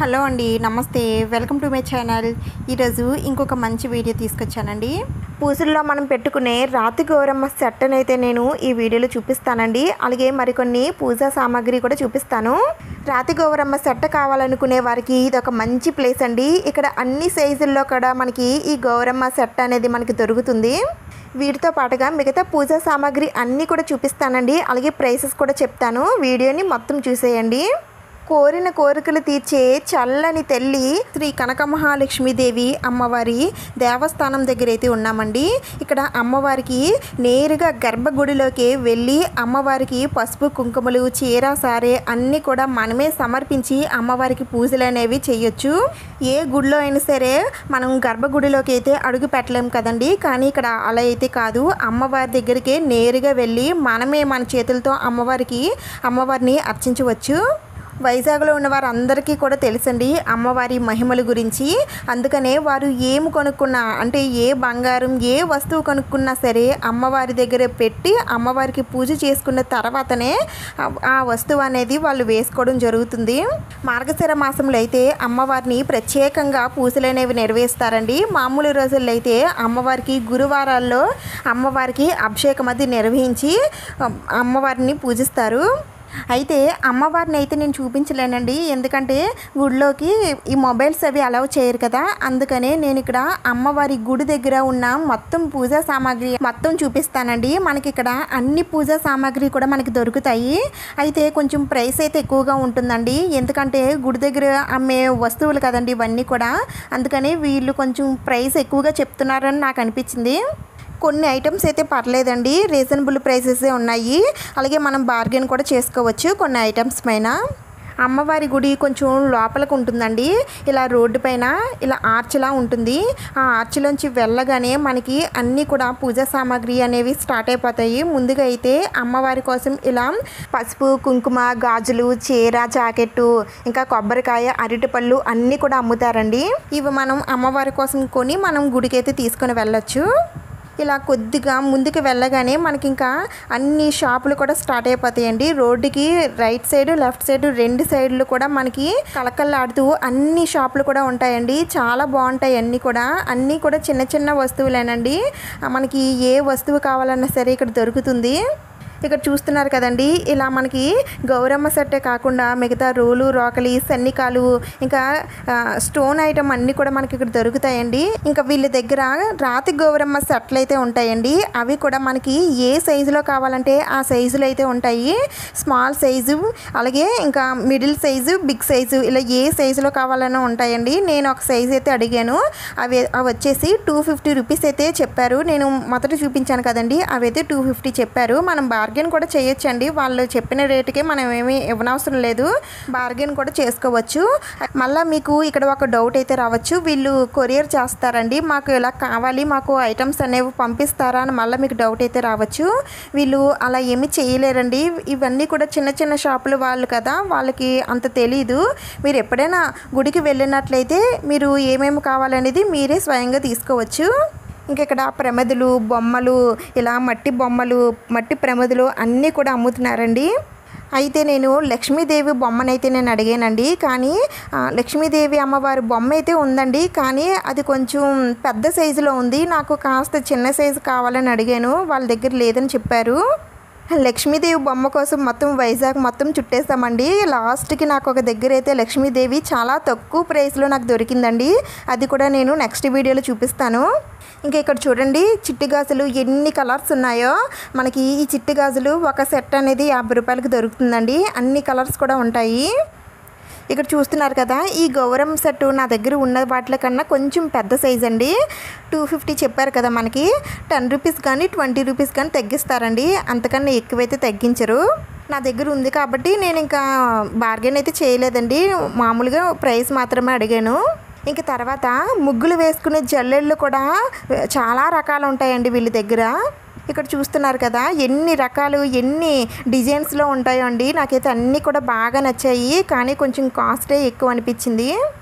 hello అండి నమస్తే welcome to my channel ఈరోజు ఇంకొక మంచి వీడియో తీసుకొచ్చానండి పూజల్లో మనం పెట్టుకునే రాతి గౌరమ్మ సెట్ అయితే నేను ఈ వీడియోలో చూపిస్తానండి అలాగే మరికొన్ని పూజా సామాగ్రి కూడా చూపిస్తాను రాతి గౌరమ్మ సెట్ కావాలనుకునే వారికి ఇది ఒక మంచి ప్లేస్ అండి ఇక్కడ అన్ని సైజుల్లో కూడా మనకి ఈ గౌరమ్మ సెట్ అనేది మనకి దొరుకుతుంది వీటితో పాటుగా మిగతా పూజా సామాగ్రి అన్నీ కూడా చూపిస్తానండి అలాగే ప్రైసెస్ కూడా చెప్తాను వీడియోని మొత్తం చూసేయండి కోరిన కోరికలు తీర్చే చల్లని తల్లి శ్రీ కనకమహాలక్ష్మీదేవి అమ్మవారి దేవస్థానం దగ్గర అయితే ఉన్నామండి ఇక్కడ అమ్మవారికి నేరుగా గర్భగుడిలోకి వెళ్ళి అమ్మవారికి పసుపు కుంకుమలు చీర సారే అన్నీ కూడా మనమే సమర్పించి అమ్మవారికి పూజలు అనేవి చేయొచ్చు ఏ గుడిలో అయినా సరే మనం గర్భగుడిలోకి అయితే అడుగు పెట్టలేం కదండి కానీ ఇక్కడ అలా అయితే కాదు అమ్మవారి దగ్గరికి నేరుగా వెళ్ళి మనమే మన చేతులతో అమ్మవారికి అమ్మవారిని అర్చించవచ్చు వైజాగ్లో ఉన్న వారందరికీ కూడా తెలుసండి అమ్మవారి మహిమల గురించి అందుకనే వారు ఏం కొనుక్కున్నా అంటే ఏ బంగారం ఏ వస్తువు కొనుక్కున్నా సరే అమ్మవారి దగ్గర పెట్టి అమ్మవారికి పూజ చేసుకున్న తర్వాతనే ఆ- ఆ వస్తువు అనేది వాళ్ళు వేసుకోవడం జరుగుతుంది మార్గశిర మాసంలో అయితే అమ్మవారిని ప్రత్యేకంగా పూజలు అనేవి నెరవేరుస్తారండి మామూలు రోజుల్లో అయితే అమ్మవారికి గురువారాల్లో అమ్మవారికి అభిషేకం అది నిర్వహించి ఆ, అమ్మవారిని పూజిస్తారు అయితే అమ్మవారిని అయితే నేను చూపించలేనండి ఎందుకంటే గుడిలోకి ఈ మొబైల్స్ అవి అలౌ చేయరు కదా అందుకనే నేను ఇక్కడ అమ్మవారి గుడి దగ్గర ఉన్న మొత్తం పూజా సామాగ్రి మొత్తం చూపిస్తానండి మనకి ఇక్కడ అన్ని పూజా సామాగ్రి కూడా మనకి దొరుకుతాయి అయితే కొంచెం ప్రైస్ అయితే ఎక్కువగా ఉంటుందండి ఎందుకంటే గుడి దగ్గర అమ్మే వస్తువులు కదండి ఇవన్నీ కూడా అందుకని వీళ్ళు కొంచెం ప్రైస్ ఎక్కువగా చెప్తున్నారని నాకు అనిపించింది కొన్ని ఐటమ్స్ అయితే పర్లేదండి రీజనబుల్ ప్రైసెసే ఉన్నాయి అలాగే మనం బార్గెన్ కూడా చేసుకోవచ్చు కొన్ని ఐటమ్స్ పైన అమ్మవారి గుడి కొంచెం లోపలికి ఉంటుందండి ఇలా రోడ్డు పైన ఇలా ఆర్చ్లా ఉంటుంది ఆ ఆర్చ్లోంచి వెళ్ళగానే మనకి అన్నీ కూడా పూజా సామాగ్రి అనేవి స్టార్ట్ అయిపోతాయి ముందుగా అయితే అమ్మవారి కోసం ఇలా పసుపు కుంకుమ గాజులు చీర జాకెట్టు ఇంకా కొబ్బరికాయ అరటిపళ్ళు అన్నీ కూడా అమ్ముతారండి ఇవి మనం అమ్మవారి కోసం కొని మనం గుడికి అయితే తీసుకొని వెళ్ళొచ్చు ఇలా కొద్దిగా ముందుకు వెళ్ళగానే మనకి ఇంకా అన్ని షాపులు కూడా స్టార్ట్ అయిపోతాయండి రోడ్డుకి రైట్ సైడ్ లెఫ్ట్ సైడ్ రెండు సైడ్లు కూడా మనకి కలకల్లాడుతూ అన్ని షాపులు కూడా ఉంటాయండి చాలా బాగుంటాయి అన్నీ కూడా అన్నీ కూడా చిన్న చిన్న వస్తువులేనండి ఆ, మనకి ఏ వస్తువు కావాలన్నా సరే ఇక్కడ దొరుకుతుంది ఇక్కడ చూస్తున్నారు కదండి ఇలా మనకి గౌరమ్మ సెట్టే కాకుండా మిగతా రోలు రోకలి సన్నికాలు ఇంకా ఆ, స్టోన్ ఐటమ్ అన్నీ కూడా మనకి ఇక్కడ దొరుకుతాయండి ఇంకా వీళ్ళ దగ్గర రాతి గౌరమ్మ సెట్లు అయితే ఉంటాయండి అవి కూడా మనకి ఏ సైజులో కావాలంటే ఆ సైజులో అయితే ఉంటాయి స్మాల్ సైజు అలాగే ఇంకా మిడిల్ సైజు బిగ్ సైజు ఇలా ఏ సైజులో కావాలన్నా ఉంటాయండి నేను ఒక సైజు అయితే అడిగాను అవి అవి వచ్చేసి టూ ఫిఫ్టీ రూపీస్ అయితే చెప్పారు నేను మొదట చూపించాను కదండి అవి అయితే టూ ఫిఫ్టీ చెప్పారు మనం బార్గెన్ కూడా చేయొచ్చండి వాళ్ళు చెప్పిన రేటుకే మనం ఏమీ ఇవ్వనవసరం లేదు బార్గెన్ కూడా చేసుకోవచ్చు మళ్ళీ మీకు ఇక్కడ ఒక డౌట్ అయితే రావచ్చు వీళ్ళు కొరియర్ చేస్తారండి మాకు ఇలా కావాలి మాకు ఐటమ్స్ అనేవి పంపిస్తారా అని మళ్ళీ మీకు డౌట్ అయితే రావచ్చు వీళ్ళు అలా ఏమీ చేయలేరండి ఇవన్నీ కూడా చిన్న చిన్న షాపులు వాళ్ళు కదా వాళ్ళకి అంత తెలీదు మీరు ఎప్పుడైనా గుడికి వెళ్ళినట్లయితే మీరు ఏమేమి కావాలనేది మీరే స్వయంగా తీసుకోవచ్చు ఇంకా ఇక్కడ ప్రమదులు బొమ్మలు ఇలా మట్టి బొమ్మలు మట్టి ప్రమదులు అన్నీ కూడా అమ్ముతున్నారండి అయితే నేను లక్ష్మీదేవి బొమ్మనైతే నేను అడిగానండి కానీ ఆ, లక్ష్మీదేవి అమ్మవారి బొమ్మ అయితే ఉందండి కానీ అది కొంచెం పెద్ద సైజులో ఉంది నాకు కాస్త చిన్న సైజు కావాలని అడిగాను వాళ్ళ దగ్గర లేదని చెప్పారు లక్ష్మీదేవి బొమ్మ కోసం మొత్తం వైజాగ్ మొత్తం చుట్టేస్తామండి లాస్ట్కి నాకు ఒక దగ్గర అయితే లక్ష్మీదేవి చాలా తక్కువ ప్రైస్లో నాకు దొరికిందండి అది కూడా నేను నెక్స్ట్ వీడియోలో చూపిస్తాను ఇంకా ఇక్కడ చూడండి చిట్టి గాజులు ఎన్ని కలర్స్ ఉన్నాయో మనకి ఈ చిట్టి గాజులు ఒక సెట్ అనేది యాభై రూపాయలకి దొరుకుతుందండి అన్ని కలర్స్ కూడా ఉంటాయి ఇక్కడ చూస్తున్నారు కదా ఈ గౌరవం సెట్ నా దగ్గర ఉన్న వాటి కన్నా కొంచెం పెద్ద సైజ్ అండి టూ ఫిఫ్టీ చెప్పారు కదా మనకి టెన్ రూపీస్ కానీ ట్వంటీ రూపీస్ కానీ తగ్గిస్తారండి అంతకన్నా ఎక్కువైతే తగ్గించరు నా దగ్గర ఉంది కాబట్టి నేను ఇంకా బార్గెన్ అయితే చేయలేదండి మామూలుగా ప్రైస్ మాత్రమే అడిగాను ఇంక తర్వాత ముగ్గులు వేసుకునే జల్లెళ్ళు కూడా చాలా రకాలు ఉంటాయండి వీళ్ళ దగ్గర ఇక్కడ చూస్తున్నారు కదా ఎన్ని రకాలు ఎన్ని డిజైన్స్లో ఉంటాయో అండి నాకైతే అన్నీ కూడా బాగా నచ్చాయి కానీ కొంచెం కాస్టే ఎక్కువ అనిపించింది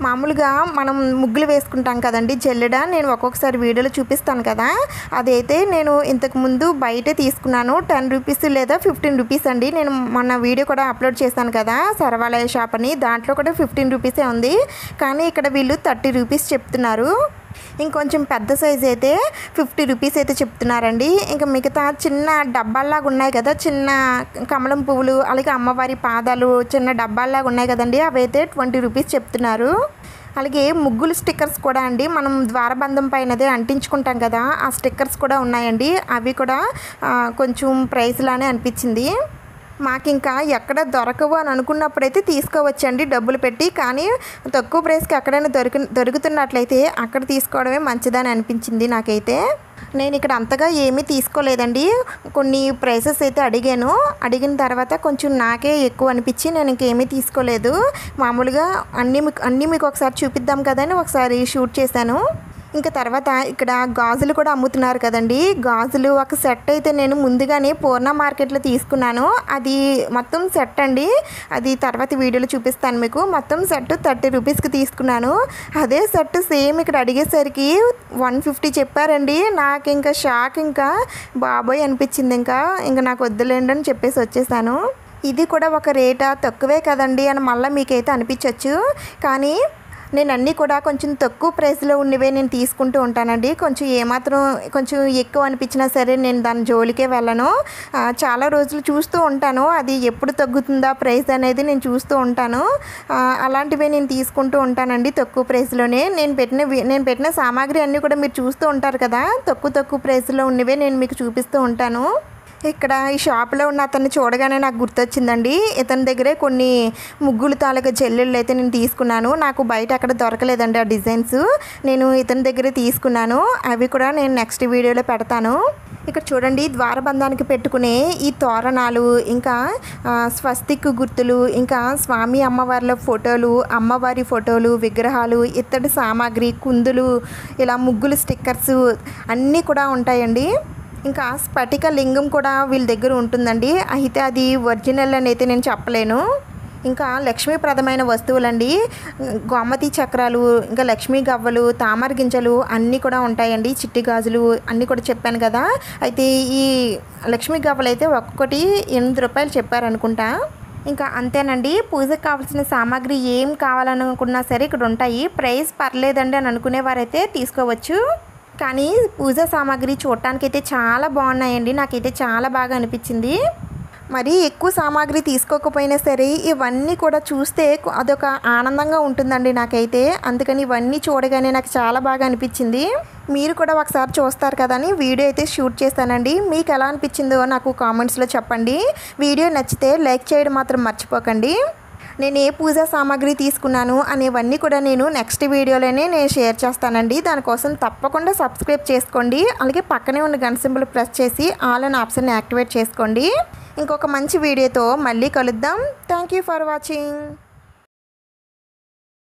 మామూలుగా మనం ముగ్గులు వేసుకుంటాం కదండి జల్లెడ నేను ఒక్కొక్కసారి వీడియోలో చూపిస్తాను కదా అదైతే నేను ఇంతకు ముందు బయట తీసుకున్నాను టెన్ రూపీస్ లేదా ఫిఫ్టీన్ రూపీస్ అండి నేను మొన్న వీడియో కూడా అప్లోడ్ చేశాను కదా సర్వాలయ షాప్ అని దాంట్లో కూడా ఫిఫ్టీన్ రూపీసే ఉంది కానీ ఇక్కడ వీళ్ళు థర్టీ రూపీస్ చెప్తున్నారు ఇంకొంచెం పెద్ద సైజ్ అయితే ఫిఫ్టీ రూపీస్ అయితే చెప్తున్నారండి ఇంకా మిగతా చిన్న డబ్బాల్లాగా ఉన్నాయి కదా చిన్న కమలం పువ్వులు అలాగే అమ్మవారి పాదాలు చిన్న డబ్బాల్లాగా ఉన్నాయి కదండి అవి అయితే ట్వంటీ రూపీస్ చెప్తున్నారు అలాగే ముగ్గులు స్టిక్కర్స్ కూడా అండి మనం ద్వారబంధం పైనదే అంటించుకుంటాం కదా ఆ స్టిక్కర్స్ కూడా ఉన్నాయండి అవి కూడా ఆ, కొంచెం ప్రైస్లానే అనిపించింది మాకు ఇంకా ఎక్కడ దొరకవు అని అనుకున్నప్పుడైతే తీసుకోవచ్చండి డబ్బులు పెట్టి కానీ తక్కువ ప్రైస్కి ఎక్కడైనా దొరికి దొరుకుతున్నట్లయితే అక్కడ తీసుకోవడమే మంచిదని అనిపించింది నాకైతే నేను ఇక్కడ అంతగా ఏమీ తీసుకోలేదండి కొన్ని ప్రైసెస్ అయితే అడిగాను అడిగిన తర్వాత కొంచెం నాకే ఎక్కువ అనిపించి నేను ఇంకేమీ తీసుకోలేదు మామూలుగా అన్నీ మీకు అన్నీ మీకు ఒకసారి చూపిద్దాం కదని ఒకసారి షూట్ చేశాను ఇంకా తర్వాత ఇక్కడ గాజులు కూడా అమ్ముతున్నారు కదండి గాజులు ఒక సెట్ అయితే నేను ముందుగానే పూర్ణ మార్కెట్లో తీసుకున్నాను అది మొత్తం సెట్ అండి అది తర్వాత వీడియోలో చూపిస్తాను మీకు మొత్తం సెట్ థర్టీ రూపీస్కి తీసుకున్నాను అదే సెట్ సేమ్ ఇక్కడ అడిగేసరికి వన్ ఫిఫ్టీ చెప్పారండి నాకు ఇంకా షాక్ ఇంకా బాబోయ్ అనిపించింది ఇంకా ఇంకా నాకు వద్దులేండి అని చెప్పేసి వచ్చేసాను ఇది కూడా ఒక రేటా తక్కువే కదండి అని మళ్ళీ మీకైతే అనిపించవచ్చు కానీ నేను అన్నీ కూడా కొంచెం తక్కువ ప్రైస్లో ఉన్నవే నేను తీసుకుంటూ ఉంటానండి కొంచెం ఏమాత్రం కొంచెం ఎక్కువ అనిపించినా సరే నేను దాని జోలికే వెళ్ళను ఆ, చాలా రోజులు చూస్తూ ఉంటాను అది ఎప్పుడు తగ్గుతుందా ప్రైస్ అనేది నేను చూస్తూ ఉంటాను ఆ, అలాంటివే నేను తీసుకుంటూ ఉంటానండి తక్కువ ప్రైస్లోనే నేను పెట్టిన వి- నేను పెట్టిన సామాగ్రి అన్నీ కూడా మీరు చూస్తూ ఉంటారు కదా తక్కువ తక్కువ ప్రైస్లో ఉన్నవే నేను మీకు చూపిస్తూ ఉంటాను ఇక్కడ ఈ షాప్లో ఉన్న అతన్ని చూడగానే నాకు గుర్తొచ్చిందండి ఇతని దగ్గరే కొన్ని ముగ్గులు తాలూకా చెల్లెళ్ళు అయితే నేను తీసుకున్నాను నాకు బయట అక్కడ దొరకలేదండి ఆ డిజైన్స్ నేను ఇతని దగ్గరే తీసుకున్నాను అవి కూడా నేను నెక్స్ట్ వీడియోలో పెడతాను ఇక్కడ చూడండి ద్వారబంధానికి పెట్టుకునే ఈ తోరణాలు ఇంకా ఆ, స్వస్తిక్ గుర్తులు ఇంకా స్వామి అమ్మవార్ల ఫోటోలు అమ్మవారి ఫోటోలు విగ్రహాలు ఇత్తడి సామాగ్రి కుందులు ఇలా ముగ్గులు స్టిక్కర్స్ అన్నీ కూడా ఉంటాయండి ఇంకా స్ఫటిక లింగం కూడా వీళ్ళ దగ్గర ఉంటుందండి అయితే అది ఒరిజినల్ అని అయితే నేను చెప్పలేను ఇంకా లక్ష్మీప్రదమైన వస్తువులండి గోమతి చక్రాలు ఇంకా లక్ష్మీ గవ్వలు తామర గింజలు అన్నీ కూడా ఉంటాయండి చిట్టి గాజులు అన్నీ కూడా చెప్పాను కదా అయితే ఈ లక్ష్మీ గవ్వలు అయితే ఒక్కొక్కటి ఎనిమిది రూపాయలు చెప్పారనుకుంటా ఇంకా అంతేనండి పూజకు కావాల్సిన సామాగ్రి ఏం కావాలనుకున్నా సరే ఇక్కడ ఉంటాయి ప్రైస్ పర్లేదండి అని అనుకునేవారైతే తీసుకోవచ్చు కానీ పూజ సామాగ్రి చూడటానికైతే చాలా బాగున్నాయండి నాకైతే చాలా బాగా అనిపించింది మరి ఎక్కువ సామాగ్రి తీసుకోకపోయినా సరే ఇవన్నీ కూడా చూస్తే అదొక ఆనందంగా ఉంటుందండి నాకైతే అందుకని ఇవన్నీ చూడగానే నాకు చాలా బాగా అనిపించింది మీరు కూడా ఒకసారి చూస్తారు కదా అని వీడియో అయితే షూట్ చేశానండి మీకు ఎలా అనిపించిందో నాకు కామెంట్స్లో చెప్పండి వీడియో నచ్చితే లైక్ చేయడం మాత్రం మర్చిపోకండి నేను ఏ పూజా సామాగ్రి తీసుకున్నాను అనేవన్నీ కూడా నేను నెక్స్ట్ వీడియోలోనే నేను షేర్ చేస్తానండి దానికోసం తప్పకుండా సబ్స్క్రైబ్ చేసుకోండి అలాగే పక్కనే ఉన్న గన్ సింబల్ ప్రెస్ చేసి ఆల్ అనే ఆప్షన్ యాక్టివేట్ చేసుకోండి ఇంకొక మంచి వీడియోతో మళ్ళీ కలుద్దాం థ్యాంక్ యూ ఫర్ వాచింగ్